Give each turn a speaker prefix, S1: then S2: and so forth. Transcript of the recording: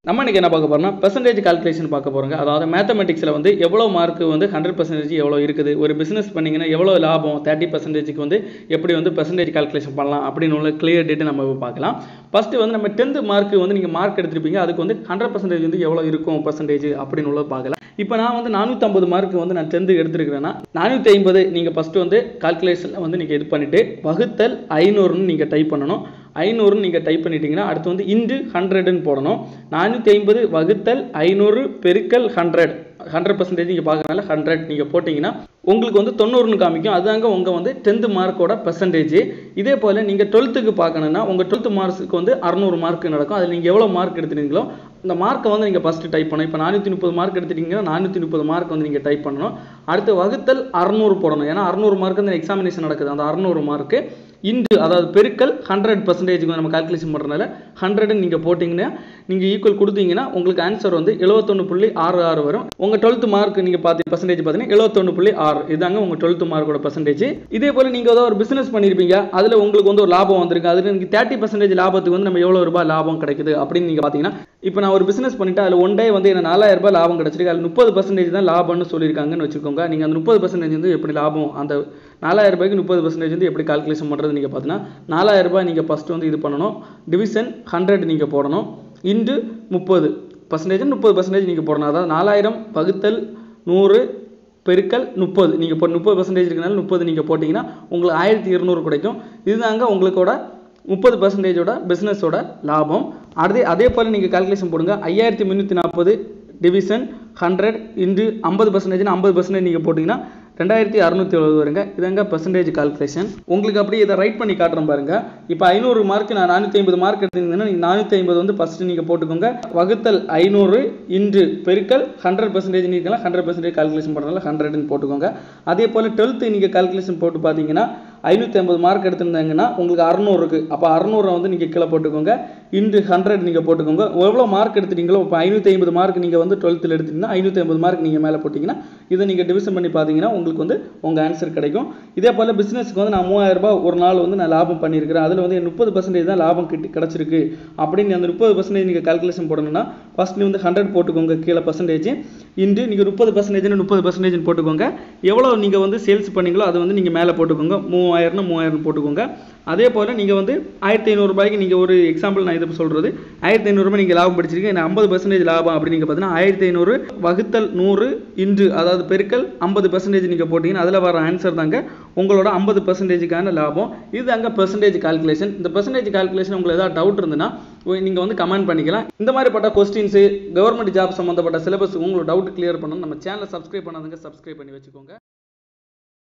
S1: நம்ம இன்னைக்கு என்ன பார்க்க போறோம்னா பெர்சன்டேஜ் கால்குலேஷன் பார்க்க போறோங்க அதாவது மேத்தமெட்டிக்ஸில் வந்து எவ்வளோ மார்க் வந்து ஹண்ட்ரட் பர்சன்டேஜ் எவ்வளோ இருக்குது ஒரு பிஸ்னஸ் பண்ணீங்கன்னா எவ்வளோ லாபம் தேர்ட்டி பர்சன்டேஜுக்கு வந்து எப்படி வந்து பெர்சன்டேஜ் கால்குலேஷன் பண்ணலாம் அப்படின்னு உள்ள கிளியர் டேட்டு நம்ம இப்ப பார்க்கலாம் ஃபர்ஸ்ட் வந்து நம்ம டென்த் மார்க் வந்து நீங்கள் மார்க் எடுத்திருப்பீங்க அதுக்கு வந்து ஹண்ட்ரட் பர்சன்டேஜ் வந்து எவ்வளோ இருக்கும் பர்சன்டேஜ் அப்படின்னு உள்ள பார்க்கலாம் இப்போ நான் வந்து நானூற்றம்பது மார்க் வந்து நான் டென்த்து எடுத்திருக்கிறேன்னா நானூற்றி ஐம்பது நீங்கள் ஃபஸ்ட்டு வந்து கால்குலேஷனில் வந்து நீங்கள் இது பண்ணிவிட்டு வகுத்தல் ஐநூறுன்னு நீங்கள் டைப் பண்ணணும் ஐநூறுன்னு நீங்கள் டைப் பண்ணிட்டீங்கன்னா அடுத்து வந்து இன்டு ஹண்ட்ரடுன்னு போடணும் நானூற்றி ஐம்பது வகுத்தல் ஐநூறு பெருக்கல் ஹண்ட்ரட் ஹண்ட்ரட் பர்சன்டேஜ் நீங்கள் பார்க்குறனால ஹண்ட்ரட் நீங்கள் போட்டிங்கன்னா உங்களுக்கு வந்து தொண்ணூறுன்னு காமிக்கும் அதுதாங்க உங்கள் வந்து டென்த்து மார்க்கோட பர்சன்டேஜ் இதே போல் நீங்கள் டுவெல்த்துக்கு பார்க்கணுன்னா உங்கள் டுவெல்த்து மார்க்ஸுக்கு வந்து அறநூறு மார்க் நடக்கும் அதில் நீங்கள் எவ்வளோ மார்க் எடுத்துட்டீங்களோ இந்த மார்க்கை வந்து நீங்கள் ஃபஸ்ட்டு டைப் பண்ணணும் இப்போ நானூற்றி முப்பது மார்க் எடுத்துட்டீங்கன்னா நானூற்றி முப்பது மார்க் வந்து நீங்கள் டைப் பண்ணணும் அடுத்து வகுத்தல் அறநூறு போடணும் ஏன்னா அறநூறு மார்க் வந்து எக்ஸாமினேஷன் நடக்குது அந்த அறநூறு மார்க்கு இன்டு அதாவது பெருக்கல் ஹண்ட்ரட் பர்சன்டேஜுக்கு நம்ம கால்குலேஷன் பண்ணுறதுனால ஹண்ட்ரட்னு நீங்கள் போட்டிங்கன்னா நீங்கள் ஈக்குவல் கொடுத்தீங்கன்னா உங்களுக்கு ஆன்சர் வந்து எழுபத்தொன்று புள்ளி ஆறு ஆறு வரும் உங்கள் டுவெல்த் மார்க் நீங்கள் பார்த்து பர்சன்டேஜ் பார்த்தீங்கன்னா எழுபத்தொன்று புள்ளி ஆறு இதாங்க உங்கள் டுவெல்த் மார்க்கோட பர்சன்டேஜ் இதே போல் நீங்கள் ஏதோ ஒரு பிஸ்னஸ் பண்ணியிருப்பீங்க அதில் உங்களுக்கு வந்து ஒரு லாபம் வந்திருக்கு அதில் நீங்கள் தேர்ட்டி பர்சன்டேஜ் லாபத்துக்கு வந்து நம்ம எவ்வளோ ரூபாய் லாபம் கிடைக்குது அப்படின்னு நீங்கள் பார்த்தீங்கன்னா இப்போ நான் ஒரு பிஸ்னஸ் பண்ணிட்டு அதில் ஒன் டே வந்து எனக்கு நாலாயிரம் ரூபாய் லாபம் கிடைச்சிருக்கு அதில் முப்பது பர்சன்டேஜ் தான் லாபம்னு சொல்லியிருக்காங்கன்னு வச்சுக்கோங்க நீங்கள் அந்த முப்பது பர்சன்டேஜ் வந்து எப்படி லாபம் அந்த நாலாயிரம் ரூபாய்க்கு முப்பது பர்சன்டேஜ் வந்து எப்படி கால்குலேஷன் பண்ணுறது நீங்கள் பார்த்தீங்கன்னா நாலாயிரம் ரூபாய் நீங்கள் ஃபஸ்ட்டு வந்து இது பண்ணணும் டிவிஷன் ஹண்ட்ரட் நீங்கள் போடணும் இன்டு முப்பது பர்சன்டேஜ் முப்பது பர்சன்டேஜ் நீங்கள் போடணும் அதாவது நாலாயிரம் வகுத்தல் நூறு பெருக்கல் முப்பது நீங்கள் இப்போ முப்பது பர்சன்டேஜ் இருக்கனால முப்பது நீங்கள் போட்டிங்கன்னா உங்களுக்கு ஆயிரத்தி இருநூறு கிடைக்கும் இதுதாங்க உங்களுக்கோட முப்பது பர்சன்டேஜோட பிஸ்னஸோட லாபம் அதே அதே போல் நீங்கள் கால்குலேஷன் போடுங்க ஐயாயிரத்தி முந்நூற்றி நாற்பது டிவிஷன் ஹண்ட்ரட் இன்டு ஐம்பது பர்சன்டேஜ்னா ஐம்பது பர்சன்டேஜ் நீங்கள் போட்டிங்கன்னா ரெண்டாயிரத்தி அறுநூத்தி எழுபது வருங்க இதாங்க பர்சன்டேஜ் கால்குலேஷன் உங்களுக்கு அப்படியே இதை ரைட் பண்ணி காட்டுறேன் பாருங்க இப்போ ஐநூறு மார்க் நான் நானூற்றி ஐம்பது மார்க் எடுத்தீங்கன்னா நீங்கள் நானூற்றி ஐம்பது வந்து ஃபஸ்ட்டு நீங்கள் போட்டுக்கோங்க வகுத்தல் ஐநூறு இன்று பெருக்கல் ஹண்ட்ரட் பர்சன்டேஜ் நீங்கள் ஹண்ட்ரட் பர்சன்டேஜ் கால்குலேஷன் பண்ணுறதுனால ஹண்ட்ரட்னு போட்டுக்கோங்க அதே போல் டுவெல்த்து நீங்கள் கால்குலேஷன் போட்டு பார்த்தீங்கன்னா ஐநூற்றி ஐம்பது மார்க் எடுத்திருந்தாங்கன்னா உங்களுக்கு அறநூறு இருக்குது அப்போ அறநூறை வந்து நீங்கள் கீழே போட்டுக்கோங்க இன்டு ஹண்ட்ரட் நீங்கள் போட்டுக்கோங்க எவ்வளோ மார்க் எடுத்துட்டீங்களோ இப்போ ஐநூற்றி ஐம்பது மார்க் நீங்கள் வந்து டுவெல்த்தில் எடுத்தீங்கன்னா ஐநூற்றி ஐம்பது மார்க் நீங்கள் மேலே போட்டிங்கன்னா இதை நீங்கள் டிவிஷன் பண்ணி பார்த்தீங்கன்னா உங்களுக்கு வந்து உங்கள் ஆன்சர் கிடைக்கும் இதே போல் பிஸ்னஸ்க்கு வந்து நான் மூவாயிரம் ரூபாய் ஒரு நாள் வந்து நான் லாபம் பண்ணியிருக்கிறேன் அதில் வந்து முப்பது பர்சன்டேஜ் தான் லாபம் கிட்ட கிடச்சிருக்கு அப்படின்னு அந்த முப்பது பர்சன்டேஜ் நீங்கள் கால்குலேஷன் போடணும்னா ஃபஸ்ட் நீ வந்து ஹண்ட்ரட் போட்டுக்கோங்க கீழே பர்சன்டேஜ் இன்டு நீங்கள் முப்பது பர்சன்டேஜ்னு முப்பது பர்சன்டேஜ் போட்டுக்கோங்க எவ்வளோ நீங்கள் வந்து சேல்ஸ் பண்ணீங்களோ அதை வந்து நீங்கள் மேலே போட்டுக்கோங்க மூவாயிரம்னா மூவாயிரம் போட்டுக்கோங்க அதே போல் நீங்கள் வந்து ஆயிரத்தி ஐநூறுரூபாய்க்கு நீங்கள் ஒரு எக்ஸாம்பிள் நான் இது சொல்கிறது ஆயிரத்தி ஐநூறுரூபா நீங்கள் லாபம் படிச்சிருக்கீங்க எனக்கு ஐம்பது பர்சன்டேஜ் லாபம் அப்படின்னு நீங்கள் பார்த்தீங்கன்னா ஆயிரத்தி ஐநூறு வகுத்தல் நூறு இன்று அதாவது பெருக்கல் ஐம்பது பர்சன்டேஜ் நீங்கள் போட்டிங்கன்னா அதில் வர ஆன்சர் தாங்க உங்களோட ஐம்பது பர்சன்டேஜுக்கான லாபம் இது அங்கே பெர்சன்டேஜ் கால்குலேஷன் இந்த பெர்சன்டேஜ் கால்குலேஷன் உங்களுக்கு ஏதாவது டவுட் இருந்ததுன்னா நீங்கள் வந்து கமெண்ட் பண்ணிக்கலாம் இந்த மாதிரிப்பட்ட கொஸ்டின்ஸு கவர்மெண்ட் ஜாப் சம்மந்தப்பட்ட சிலபஸ் உங்களுக்கு டவுட் கிளியர் பண்ணணும் நம்ம சேனலை சப்ஸ்கிரைப் பண்ணாதுங்க சப்ஸ்கிரைப் பண்ணி வச்சுக்கோங்க